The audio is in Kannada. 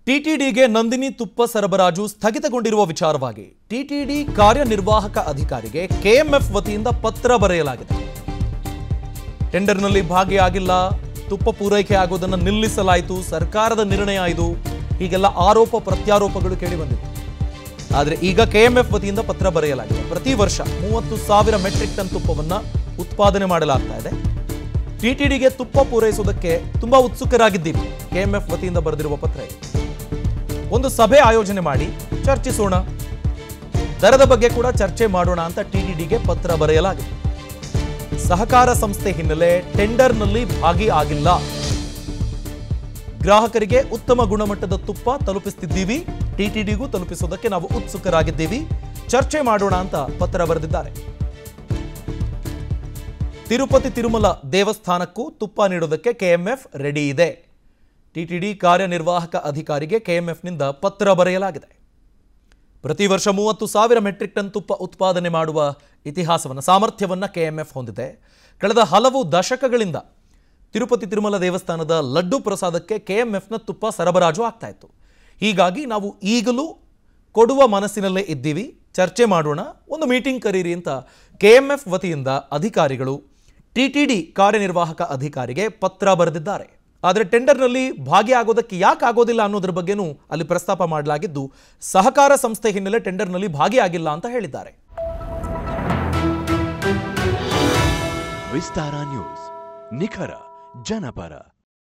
ಟಿಟಿಡಿಗೆ ನಂದಿನಿ ತುಪ್ಪ ಸರಬರಾಜು ಸ್ಥಗಿತಗೊಂಡಿರುವ ವಿಚಾರವಾಗಿ ಟಿಟಿಡಿ ಕಾರ್ಯನಿರ್ವಾಹಕ ಅಧಿಕಾರಿಗೆ ಕೆಎಂಎಫ್ ವತಿಯಿಂದ ಪತ್ರ ಬರೆಯಲಾಗಿದೆ ಟೆಂಡರ್ನಲ್ಲಿ ಭಾಗಿಯಾಗಿಲ್ಲ ತುಪ್ಪ ಪೂರೈಕೆ ಆಗೋದನ್ನು ನಿಲ್ಲಿಸಲಾಯಿತು ಸರ್ಕಾರದ ನಿರ್ಣಯ ಇದು ಹೀಗೆಲ್ಲ ಆರೋಪ ಪ್ರತ್ಯಾರೋಪಗಳು ಕೇಳಿಬಂದಿತ್ತು ಆದರೆ ಈಗ ಕೆಎಂಎಫ್ ವತಿಯಿಂದ ಪತ್ರ ಬರೆಯಲಾಗಿದೆ ಪ್ರತಿ ವರ್ಷ ಮೂವತ್ತು ಸಾವಿರ ಮೆಟ್ರಿಕ್ ಟನ್ ತುಪ್ಪವನ್ನ ಉತ್ಪಾದನೆ ಮಾಡಲಾಗ್ತಾ ಇದೆ ಟಿಟಿಡಿಗೆ ತುಪ್ಪ ಪೂರೈಸುವುದಕ್ಕೆ ತುಂಬಾ ಉತ್ಸುಕರಾಗಿದ್ದೀವಿ ಕೆಎಂಎಫ್ ವತಿಯಿಂದ ಬರೆದಿರುವ ಪತ್ರ ಇದು. ಒಂದು ಸಭೆ ಆಯೋಜನೆ ಮಾಡಿ ಚರ್ಚಿಸೋಣ ದರದ ಬಗ್ಗೆ ಕೂಡ ಚರ್ಚೆ ಮಾಡೋಣ ಅಂತ ಟಿಟಿಡಿಗೆ ಪತ್ರ ಬರೆಯಲಾಗಿದೆ ಸಹಕಾರ ಸಂಸ್ಥೆ ಹಿನ್ನೆಲೆ ಟೆಂಡರ್ನಲ್ಲಿ ಭಾಗಿ ಆಗಿಲ್ಲ ಗ್ರಾಹಕರಿಗೆ ಉತ್ತಮ ಗುಣಮಟ್ಟದ ತುಪ್ಪ ತಲುಪಿಸ್ತಿದ್ದೀವಿ ಟಿಟಿಡಿಗೂ ತಲುಪಿಸೋದಕ್ಕೆ ನಾವು ಉತ್ಸುಕರಾಗಿದ್ದೀವಿ ಚರ್ಚೆ ಮಾಡೋಣ ಅಂತ ಪತ್ರ ಬರೆದಿದ್ದಾರೆ ತಿರುಪತಿ ತಿರುಮಲ ದೇವಸ್ಥಾನಕ್ಕೂ ತುಪ್ಪ ನೀಡೋದಕ್ಕೆ ಕೆಎಂಎಫ್ ರೆಡಿ ಇದೆ ಟಿಟಿಡಿ ಕಾರ್ಯನಿರ್ವಾಹಕ ಅಧಿಕಾರಿಗೆ ಕೆಎಂಎಫ್ನಿಂದ ಪತ್ರ ಬರೆಯಲಾಗಿದೆ ಪ್ರತಿ ವರ್ಷ ಮೂವತ್ತು ಸಾವಿರ ಮೆಟ್ರಿಕ್ ಟನ್ ತುಪ್ಪ ಉತ್ಪಾದನೆ ಮಾಡುವ ಇತಿಹಾಸವನ್ನು ಸಾಮರ್ಥ್ಯವನ್ನು ಕೆಎಂಎಫ್ ಹೊಂದಿದೆ ಕಳೆದ ಹಲವು ದಶಕಗಳಿಂದ ತಿರುಪತಿ ತಿರುಮಲ ದೇವಸ್ಥಾನದ ಲಡ್ಡು ಪ್ರಸಾದಕ್ಕೆ ಕೆಎಂಎಫ್ನ ತುಪ್ಪ ಸರಬರಾಜು ಆಗ್ತಾ ಇತ್ತು ಹೀಗಾಗಿ ನಾವು ಈಗಲೂ ಕೊಡುವ ಮನಸ್ಸಿನಲ್ಲೇ ಇದ್ದೀವಿ ಚರ್ಚೆ ಮಾಡೋಣ ಒಂದು ಮೀಟಿಂಗ್ ಕರೀರಿ ಅಂತ ಕೆಎಂಎಫ್ ವತಿಯಿಂದ ಅಧಿಕಾರಿಗಳು ಟಿಟಿಡಿ ಕಾರ್ಯನಿರ್ವಾಹಕ ಅಧಿಕಾರಿಗೆ ಪತ್ರ ಬರೆದಿದ್ದಾರೆ ಆದರೆ ಟೆಂಡರ್ನಲ್ಲಿ ಭಾಗಿಯಾಗೋದಕ್ಕೆ ಯಾಕೆ ಆಗೋದಿಲ್ಲ ಅನ್ನೋದ್ರ ಬಗ್ಗೆನೂ ಅಲ್ಲಿ ಪ್ರಸ್ತಾಪ ಮಾಡಲಾಗಿದ್ದು ಸಹಕಾರ ಸಂಸ್ಥೆ ಹಿನ್ನೆಲೆ ಟೆಂಡರ್ನಲ್ಲಿ ಭಾಗಿಯಾಗಿಲ್ಲ ಅಂತ ಹೇಳಿದ್ದಾರೆ ವಿಸ್ತಾರ ನ್ಯೂಸ್ ನಿಖರ ಜನಪರ